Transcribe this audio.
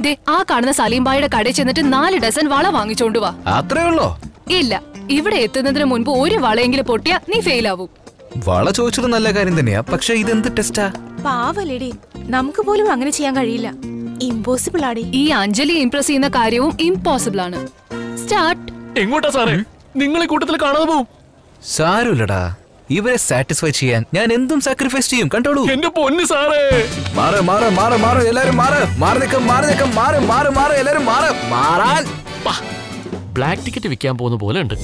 ദേ ആ കാണുന്ന സലീംബായുടെ കടയിൽ ചെന്നിട്ട് നാല് ഡസൻ വള വാങ്ങിച്ചോണ്ട് വാ അത്രേ ഉള്ളോ ഇല്ല ഇവിടെ എത്തുന്നതിന് മുൻപ് ഒരു വളയെങ്കിലും പൊട്ടിയാ നീ ഫെയിൽ ആവും വള ചോദിച്ചത് നല്ല കാര്യം തന്നെയാ പക്ഷെ ഇതെന്ത് ടെസ്റ്റാ പാവലേടി നമുക്ക് പോലും അങ്ങനെ ചെയ്യാൻ കഴിയില്ല ഇമ്പോസിബിൾ ആടി ഈ അഞ്ജലി ഇംപ്രസ് ചെയ്യുന്ന കാര്യവും ഇമ്പോസിബിൾ ആണ് സ്റ്റാർട്ട് എങ്ങോട്ടാ സാറേ നിങ്ങൾ ഈ കൂട്ടത്തിൽ കാണാതെ പോവും സാരമില്ലടാ ഇവരെ സാറ്റിസ്ഫൈ ചെയ്യാൻ ഞാൻ എന്തും സാക്രിഫൈസ് ചെയ്യും കണ്ടോളൂ എന്റെ പൊന്ന് സാറേ മാറ് മാറ് മാറ് മാറ് എല്ലാരും മാറ് മാറി നിൽക്കും മാറി നിൽക്കും മാറ് മാറ് മാറ് എല്ലാരും മാറ് മാറാൻ ബ്ലാക്ക് ടിക്കറ്റ് വിൽക്കാൻ പോകുന്ന പോലെ ഉണ്ട്